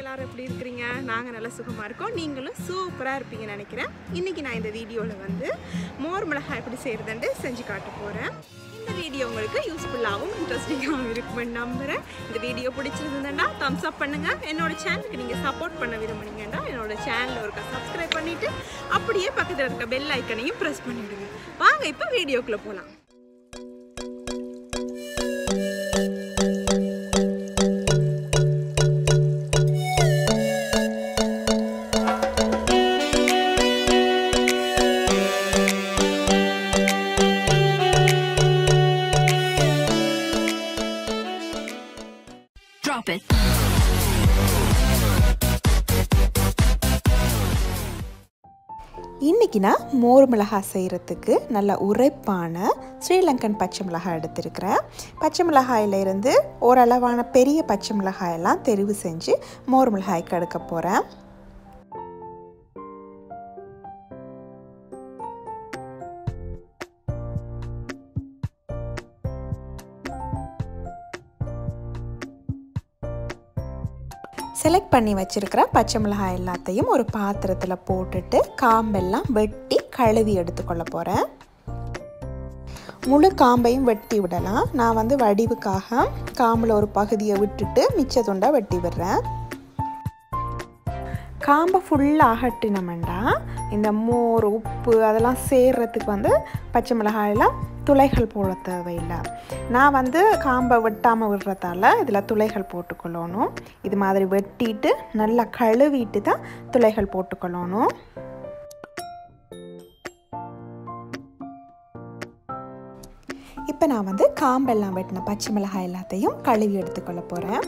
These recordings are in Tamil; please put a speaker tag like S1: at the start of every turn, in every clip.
S1: எல்லாரும் எப்படி இருக்கிறீங்க நாங்கள் நல்லா சுகமாக இருக்கோம் நீங்களும் சூப்பராக இருப்பீங்கன்னு நினைக்கிறேன் இன்றைக்கி நான் இந்த வீடியோவில் வந்து மோர் மிளகாய் எப்படி செய்கிறதுன்ட்டு செஞ்சு காட்ட போகிறேன் இந்த வீடியோ உங்களுக்கு யூஸ்ஃபுல்லாகவும் இன்ட்ரெஸ்டிங்காகவும் இருக்குமென்னு நம்புகிறேன் இந்த வீடியோ பிடிச்சிருந்ததுன்னா தம்ஸ் அப் பண்ணுங்கள் என்னோட சேனலுக்கு நீங்கள் சப்போர்ட் பண்ண விரும்புனீங்கன்னா என்னோட சேனலில் ஒருக்கா சப்ஸ்கிரைப் பண்ணிவிட்டு அப்படியே பக்கத்தில் இருக்க பெல் ஐக்கனையும் ப்ரெஸ் பண்ணிவிடுங்க வாங்க இப்போ வீடியோக்குள்ளே போகலாம்
S2: Drop it.
S1: இன்றைக்கி நான் மோர் மிளகாய் செய்கிறதுக்கு நல்ல உரைப்பான ஸ்ரீலங்கன் பச்சை மிளகாய் எடுத்திருக்கிறேன் பச்சை மிளகாயில இருந்து ஓரளவான பெரிய பச்சை மிளகாயெல்லாம் தெரிவு செஞ்சு மோர் மிளகாய்க்கு எடுக்க போகிறேன் செலக்ட் பண்ணி வச்சுருக்கிற பச்சை மிளகாய் எல்லாத்தையும் ஒரு பாத்திரத்தில் போட்டுட்டு காம்பெல்லாம் வெட்டி கழுவி எடுத்துக்கொள்ள போகிறேன் முழு காம்பையும் வெட்டி விடலாம் நான் வந்து வடிவுக்காக காம்பில் ஒரு பகுதியை விட்டுட்டு மிச்ச துண்டை வெட்டி விடுறேன் காம்பை ஃபுல்லாக அகட்டினோம்னா இந்த மோர் உப்பு அதெல்லாம் சேர்றதுக்கு வந்து பச்சை மிளகாயில் துளைகள் போட தேவையில்லை நான் வந்து காம்பை வெட்டாமல் விடுறதால இதில் துளைகள் போட்டுக்கொள்ளணும் இது மாதிரி வெட்டிட்டு நல்லா கழுவிட்டு தான் துளைகள் போட்டுக்கொள்ளணும் இப்போ நான் வந்து காம்பெல்லாம் வெட்டின பச்சை மிளகாய் எல்லாத்தையும் கழுவி எடுத்துக்கொள்ள போகிறேன்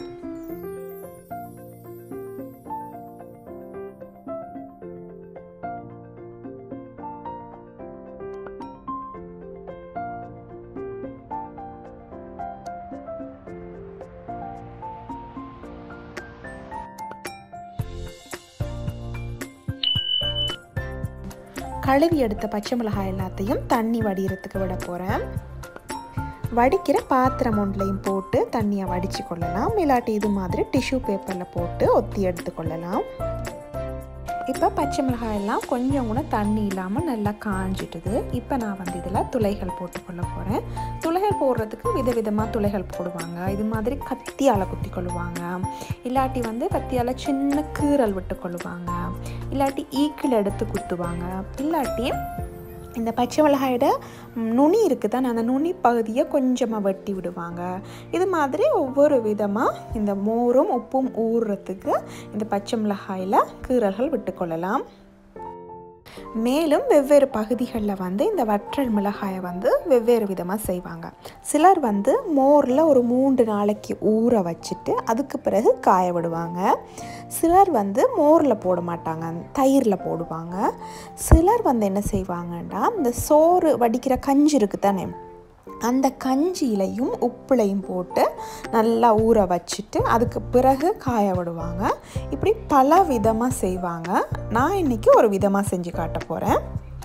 S1: கழுவி எடுத்த பச்சை மிளகாய் எல்லாத்தையும் தண்ணி வடிகிறதுக்கு விட போகிறேன் வடிக்கிற பாத்திரம் ஒன்றுலையும் போட்டு தண்ணியை வடித்து கொள்ளலாம் இல்லாட்டி இது மாதிரி டிஷ்யூ பேப்பரில் போட்டு ஒத்தி எடுத்துக்கொள்ளலாம் இப்போ பச்சை மிளகாய் எல்லாம் கொஞ்சம் கூட தண்ணி இல்லாமல் நல்லா காஞ்சிட்டுது இப்போ நான் வந்து இதில் துளைகள் போட்டுக்கொள்ள போகிறேன் துளைகள் போடுறதுக்கு விதவிதமாக துளைகள் போடுவாங்க இது மாதிரி கத்தியால் குத்தி கொள்ளுவாங்க இல்லாட்டி வந்து கத்தியால் சின்ன கீறல் விட்டு கொள்ளுவாங்க இல்லாட்டி ஈக்கில் எடுத்து குத்துவாங்க இல்லாட்டி இந்த பச்சை மிளகாயோட நுனி இருக்குது தானே அந்த நுனி பகுதியை கொஞ்சமாக வெட்டி விடுவாங்க இது மாதிரி ஒவ்வொரு விதமாக இந்த மோரும் உப்பும் ஊறுறதுக்கு இந்த பச்சை மிளகாயில் கீறல்கள் விட்டுக்கொள்ளலாம் மேலும் வெவ்வேறு பகுதிகளில் வந்து இந்த வற்றல் மிளகாயை வந்து வெவ்வேறு விதமாக செய்வாங்க சிலர் வந்து மோரில் ஒரு மூன்று நாளைக்கு ஊற வச்சுட்டு அதுக்கு பிறகு காய விடுவாங்க சிலர் வந்து மோரில் போட மாட்டாங்க தயிரில் போடுவாங்க சிலர் வந்து என்ன செய்வாங்கன்னா இந்த சோறு வடிக்கிற கஞ்சி இருக்குது தானே அந்த கஞ்சியிலையும் உப்புலையும் போட்டு நல்லா ஊற வச்சுட்டு அதுக்கு பிறகு காய விடுவாங்க இப்படி பல விதமாக செய்வாங்க நான் இன்றைக்கி ஒரு விதமாக செஞ்சு காட்ட போகிறேன்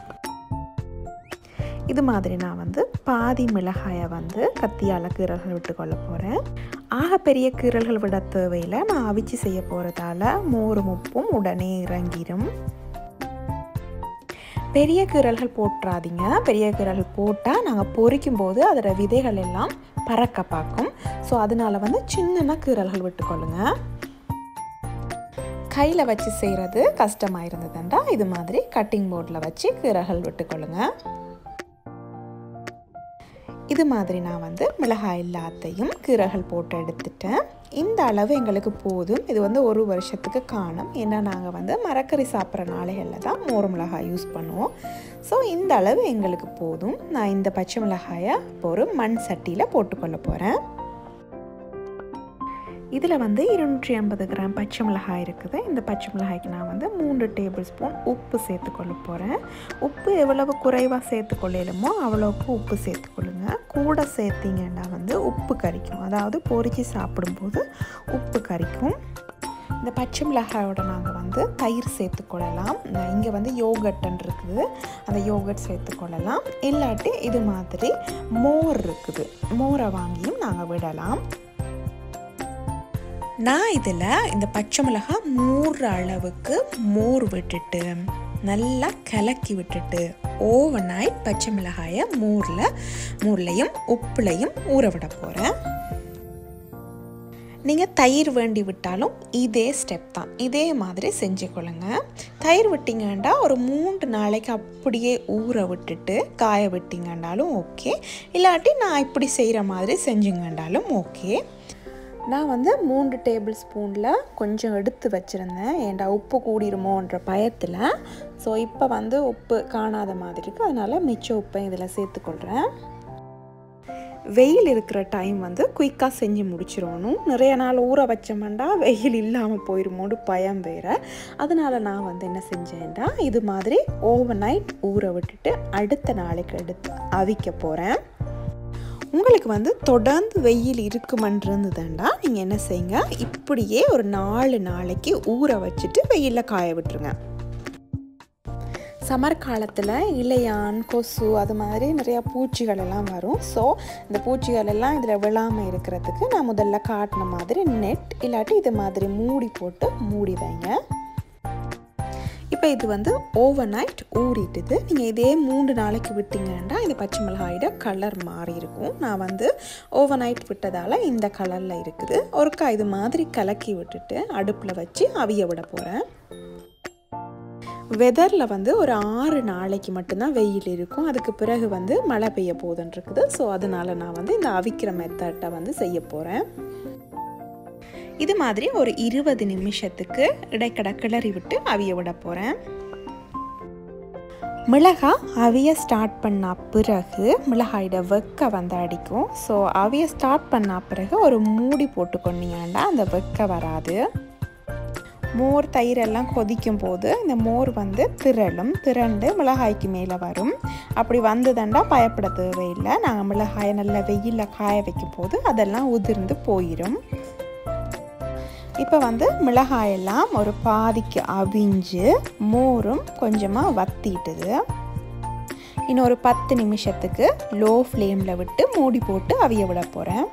S1: இது மாதிரி நான் வந்து பாதி மிளகாயை வந்து கத்தியால் கீரல்கள் விட்டுக்கொள்ள போகிறேன் ஆக பெரிய கீரல்கள் விட தேவையில் நான் அவிச்சு செய்ய போகிறதால மோரும் உப்பும் உடனே இறங்கிடும் பெரிய கீரல்கள் போட்டுறாதீங்க பெரிய கீரல்கள் போட்டால் நாங்கள் பொரிக்கும் போது அதோட விதைகள் எல்லாம் பறக்க பார்க்கும் ஸோ அதனால் வந்து சின்னதாக கீரல்கள் விட்டுக்கொள்ளுங்க கையில் வச்சு செய்கிறது கஷ்டமாக இருந்ததுண்டா இது மாதிரி கட்டிங் போர்டில் வச்சு கீரல்கள் விட்டுக்கொள்ளுங்க இது மாதிரி நான் வந்து மிளகாய் எல்லாத்தையும் கீரைகள் போட்டு எடுத்துட்டேன் இந்த அளவு எங்களுக்கு போதும் இது வந்து ஒரு வருஷத்துக்கு காணும் ஏன்னா நாங்கள் வந்து மரக்கறி சாப்பிட்ற நாளைகளில் தான் மோர் மிளகாய் யூஸ் பண்ணுவோம் ஸோ இந்த அளவு எங்களுக்கு போதும் நான் இந்த பச்சை மிளகாயை இப்போ ஒரு மண் சட்டியில் போட்டுக்கொள்ள போகிறேன் இதில் வந்து இருநூற்றி ஐம்பது கிராம் பச்சை மிளகாய் இருக்குது இந்த பச்சை மிளகாய்க்கு நான் வந்து மூன்று டேபிள் ஸ்பூன் உப்பு சேர்த்துக்கொள்ள போகிறேன் உப்பு எவ்வளவு குறைவாக சேர்த்துக்கொள்ளலுமோ அவ்வளோக்கு உப்பு சேர்த்துக்கொள்ளுங்க கூட சேர்த்திங்கன்னா வந்து உப்பு கறிக்கும் அதாவது பொரிச்சு சாப்பிடும்போது உப்பு கறிக்கும் இந்த பச்சை மிளகாயோட நாங்கள் வந்து தயிர் சேர்த்துக்கொள்ளலாம் இங்கே வந்து யோகட்டன் இருக்குது அந்த யோகட் சேர்த்துக்கொள்ளலாம் இல்லாட்டி இது மாதிரி மோர் இருக்குது மோரை வாங்கியும் நாங்கள் விடலாம் நான் இதில் இந்த பச்சை மிளகாய் மூறுற அளவுக்கு மோர் விட்டுட்டு நல்லா கலக்கி விட்டுட்டு ஓவர் நைட் பச்சை மிளகாயை மோரில் மோர்லையும் உப்புலையும் ஊற விட போகிறேன் நீங்கள் தயிர் வேண்டி விட்டாலும் இதே ஸ்டெப் தான் இதே மாதிரி செஞ்சுக்கொள்ளுங்க தயிர் விட்டிங்கன்னா ஒரு மூன்று நாளைக்கு அப்படியே ஊற விட்டுட்டு காய விட்டிங்கன்னாலும் ஓகே இல்லாட்டி நான் இப்படி செய்கிற மாதிரி செஞ்சுங்கண்டாலும் ஓகே நான் வந்து மூன்று டேபிள் ஸ்பூனில் கொஞ்சம் எடுத்து வச்சுருந்தேன் ஏன்டா உப்பு கூடிருமோன்ற பயத்தில் ஸோ இப்போ வந்து உப்பு காணாத மாதிரி இருக்குது அதனால் மிச்ச உப்பை இதில் சேர்த்துக்கொள்கிறேன் வெயில் இருக்கிற டைம் வந்து குயிக்காக செஞ்சு முடிச்சிடணும் நிறைய நாள் ஊற வச்சோம்னா வெயில் இல்லாமல் போயிருமோடு பயம் வேறு அதனால் நான் வந்து என்ன செஞ்சேன்டா இது மாதிரி ஓவர் நைட் ஊற விட்டுட்டு அடுத்த நாளைக்கு எடுத்து அவிக்க போகிறேன் உங்களுக்கு வந்து தொடர்ந்து வெயில் இருக்குமன்றதுதாண்டா நீங்கள் என்ன செய்யுங்க இப்படியே ஒரு நாலு நாளைக்கு ஊற வச்சுட்டு வெயிலில் காய விட்டுருங்க சம்மர் காலத்தில் இலையான் கொசு அது மாதிரி நிறையா பூச்சிகள் எல்லாம் வரும் ஸோ இந்த பூச்சிகள் எல்லாம் இதில் விழாமல் இருக்கிறதுக்கு நான் முதல்ல காட்டின மாதிரி நெட் இல்லாட்டி இது மாதிரி மூடி போட்டு மூடி வைங்க இப்போ இது வந்து ஓவர் நைட் ஊறிட்டுது நீங்கள் இதே மூன்று நாளைக்கு விட்டீங்கன்னா இந்த பச்சை மிளகாயோட கலர் மாறி இருக்கும் நான் வந்து ஓவர் நைட் விட்டதால் இந்த கலரில் இருக்குது ஒருக்கா இது மாதிரி கலக்கி விட்டுட்டு அடுப்பில் வச்சு அவிய விட போகிறேன் வெதரில் வந்து ஒரு ஆறு நாளைக்கு மட்டும்தான் வெயில் இருக்கும் அதுக்கு பிறகு வந்து மழை பெய்ய போதுன்னு இருக்குது ஸோ அதனால் நான் வந்து இந்த அவிக்கிற மெத்தட்டை வந்து செய்ய போகிறேன் இது மாதிரி ஒரு இருபது நிமிஷத்துக்கு இடைக்கடை கிளறி விட்டு அவிய விட போகிறேன் மிளகாய் அவிய ஸ்டார்ட் பண்ண பிறகு மிளகாயோட வெக்க வந்து அடிக்கும் ஸோ அவிய ஸ்டார்ட் பண்ண பிறகு ஒரு மூடி போட்டு கொண்டீங்கன்னா அந்த வெக்க வராது மோர் தயிர் எல்லாம் கொதிக்கும் போது இந்த மோர் வந்து திரளும் திரண்டு மிளகாய்க்கு மேலே வரும் அப்படி வந்ததுண்டா பயப்பட தேவையில்லை நாங்கள் மிளகாயை நல்லா வெயிலில் காய வைக்கும் போது அதெல்லாம் உதிர்ந்து போயிடும் இப்போ வந்து மிளகாயெல்லாம் ஒரு பாதிக்கு அவிஞ்சு மோரும் கொஞ்சமாக வத்திட்டுது இன்னும் ஒரு பத்து நிமிஷத்துக்கு லோ ஃப்ளேமில் விட்டு மூடி போட்டு அவிய விட போகிறேன்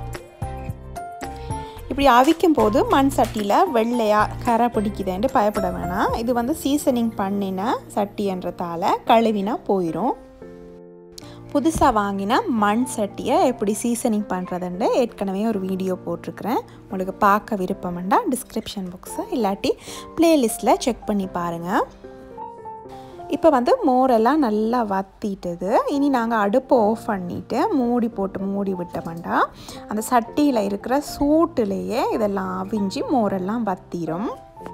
S1: இப்படி அவிக்கும் போது மண் சட்டியில் வெள்ளையாக கரை பிடிக்குதுன்ட்டு பயப்பட வேணாம் இது வந்து சீசனிங் பண்ணின சட்டின்றதால கழுவினா போயிடும் புதுசாக வாங்கின மண் சட்டியை எப்படி சீசனிங் பண்ணுறதுன்னு ஏற்கனவே ஒரு வீடியோ போட்டிருக்கிறேன் உங்களுக்கு பார்க்க விருப்பம்ண்டா டிஸ்கிரிப்ஷன் புக்ஸை இல்லாட்டி ப்ளேலிஸ்ட்டில் செக் பண்ணி பாருங்கள் இப்போ வந்து மோரெல்லாம் நல்லா வத்திட்டுது இனி நாங்கள் அடுப்பை ஆஃப் பண்ணிவிட்டு மூடி போட்டு மூடி விட்டோம்டா அந்த சட்டியில் இருக்கிற சூட்டுலேயே இதெல்லாம் அவிஞ்சு மோரெல்லாம் வத்திரும்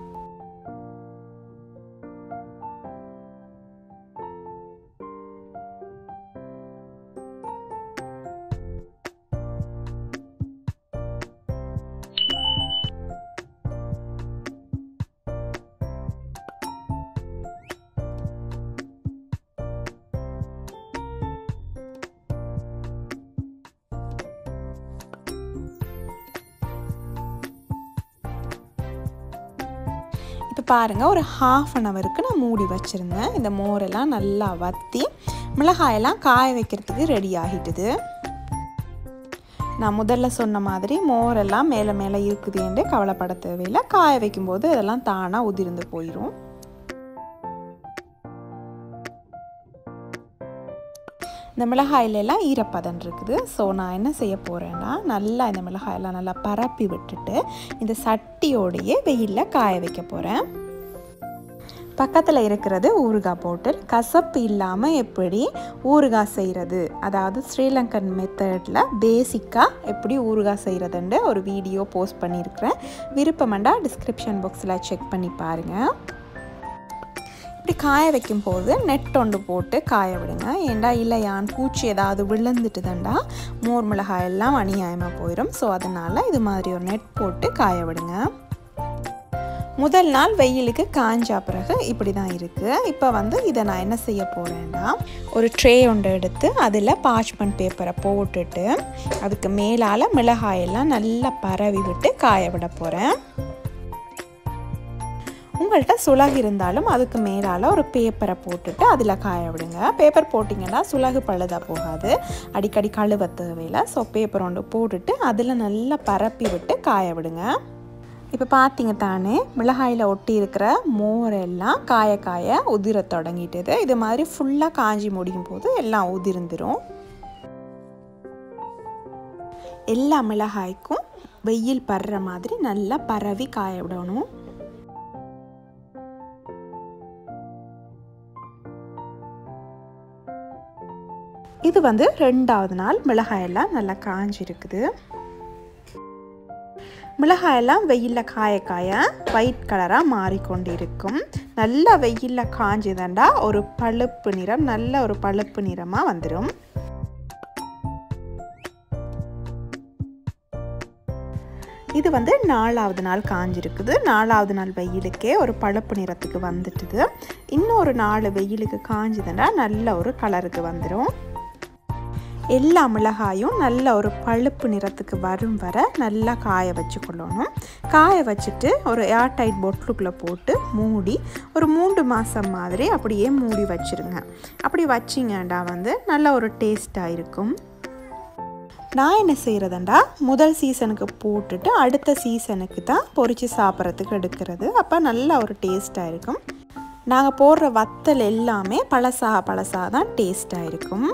S1: இப்போ பாருங்கள் ஒரு ஹாஃப் அன் ஹவருக்கு நான் மூடி வச்சுருந்தேன் இந்த மோரெல்லாம் நல்லா வற்றி மிளகாயெல்லாம் காய வைக்கிறதுக்கு ரெடி ஆகிட்டுது நான் முதல்ல சொன்ன மாதிரி மோரெல்லாம் மேலே மேலே இருக்குதுன்னு கவலைப்பட தேவையில்லை காய வைக்கும்போது அதெல்லாம் தானாக உதிர்ந்து போயிடும் இந்த மிளகாயிலெல்லாம் ஈரப்பதன் இருக்குது ஸோ நான் என்ன செய்ய போகிறேன்னா நல்லா இந்த மிளகாயெல்லாம் நல்லா பரப்பி விட்டுட்டு இந்த சட்டியோடையே வெயிலில் காய வைக்க போகிறேன் பக்கத்தில் இருக்கிறது ஊறுகாய் போட்டில் கசப்பு இல்லாமல் எப்படி ஊறுகாய் செய்கிறது அதாவது ஸ்ரீலங்கன் மெத்தடில் பேசிக்காக எப்படி ஊறுகாய் செய்கிறதுன்னு ஒரு வீடியோ போஸ்ட் பண்ணியிருக்கிறேன் விருப்பமெண்டா டிஸ்கிரிப்ஷன் பாக்ஸில் செக் பண்ணி பாருங்கள் இப்படி காய வைக்கும் போது நெட் ஒன்று போட்டு காய விடுங்க ஏண்டா இல்லையான் பூச்சி ஏதாவது விழுந்துட்டுதுண்டா மோர் மிளகாய் எல்லாம் அநியாயமாக போயிடும் ஸோ அதனால் இது மாதிரி ஒரு நெட் போட்டு காய விடுங்க முதல் நாள் வெயிலுக்கு காஞ்சா பிறகு இப்படி தான் இருக்குது இப்போ வந்து இதை நான் என்ன செய்ய போகிறேன்னா ஒரு ட்ரே ஒன்று எடுத்து அதில் பாச்மெண்ட் பேப்பரை போட்டுட்டு அதுக்கு மேலால் மிளகாயெல்லாம் நல்லா பரவி விட்டு காய விட போகிறேன் உங்கள்கிட்ட சுலகு இருந்தாலும் அதுக்கு மேலால் ஒரு பேப்பரை போட்டுட்டு அதில் காய விடுங்க பேப்பர் போட்டிங்கன்னா சுலகு பழுதாக போகாது அடிக்கடி கழுவ தேவையில்லை ஸோ பேப்பர் ஒன்று போட்டுட்டு அதில் நல்லா பரப்பி விட்டு காய விடுங்க இப்போ பார்த்தீங்க தானே மிளகாயில் ஒட்டி இருக்கிற மோரெல்லாம் காய காய உதிர தொடங்கிட்டது இது மாதிரி ஃபுல்லாக காஞ்சி முடியும் போது எல்லாம் உதிர்ந்துடும் எல்லா மிளகாய்க்கும் வெயில் படுற மாதிரி நல்லா பரவி காய விடணும் இது வந்து ரெண்டாவது நாள் மிளகாயெல்லாம் நல்லா காஞ்சிருக்குது மிளகாயெல்லாம் வெயிலில் காய காய ஒயிட் கலராக மாறிக்கொண்டு இருக்கும் நல்லா வெயிலில் காஞ்சதுண்டா ஒரு பழுப்பு நிறம் நல்ல ஒரு பழுப்பு நிறமாக வந்துடும் இது வந்து நாலாவது நாள் காஞ்சிருக்குது நாலாவது நாள் வெயிலுக்கே ஒரு பழுப்பு நிறத்துக்கு வந்துட்டுது இன்னொரு நாலு வெயிலுக்கு காஞ்சதுன்னா நல்ல ஒரு கலருக்கு வந்துடும் எல்லா மிளகாயும் நல்ல ஒரு பழுப்பு நிறத்துக்கு வரும் வர நல்லா காய வச்சு கொள்ளணும் காய வச்சுட்டு ஒரு ஏர்டைட் பொட்லுக்குள்ளே போட்டு மூடி ஒரு மூன்று மாதம் மாதிரி அப்படியே மூடி வச்சுருங்க அப்படி வச்சிங்கண்டா வந்து நல்ல ஒரு டேஸ்ட்டாக இருக்கும் நான் என்ன செய்கிறதுண்டா முதல் சீசனுக்கு போட்டுட்டு அடுத்த சீசனுக்கு தான் பொறிச்சு சாப்பிட்றதுக்கு எடுக்கிறது அப்போ நல்ல ஒரு டேஸ்ட்டாக இருக்கும் நாங்கள் போடுற வத்தல் எல்லாமே பழசாக பழசாக தான் டேஸ்ட்டாக இருக்கும்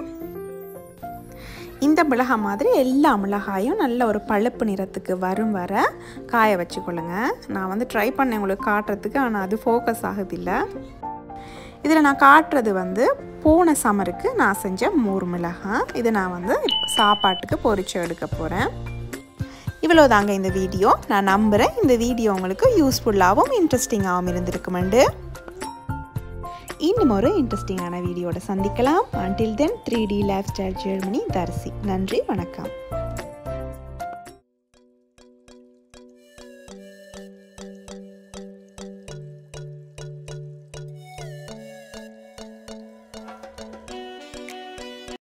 S1: இந்த மிளகாய் மாதிரி எல்லா மிளகாயும் நல்ல ஒரு பழுப்பு நிறத்துக்கு வரும் வர காய வச்சுக்கொள்ளுங்க நான் வந்து ட்ரை பண்ணேன் உங்களுக்கு காட்டுறதுக்கு ஆனால் அது ஃபோக்கஸ் ஆகுதில்லை இதில் நான் காட்டுறது வந்து போன சமருக்கு நான் செஞ்ச மூர் மிளகாய் இதை நான் வந்து சாப்பாட்டுக்கு பொறிச்சு எடுக்க போகிறேன் இவ்வளோ தாங்க இந்த வீடியோ நான் நம்புகிறேன் இந்த வீடியோ உங்களுக்கு யூஸ்ஃபுல்லாகவும் இன்ட்ரெஸ்டிங்காகவும் இருந்திருக்குமெண்டு இன்னும் ஒரு இன்ட்ரெஸ்டிங்கான வீடியோட சந்திக்கலாம் until then three D lifestyle Germany தரிசி நன்றி வணக்கம்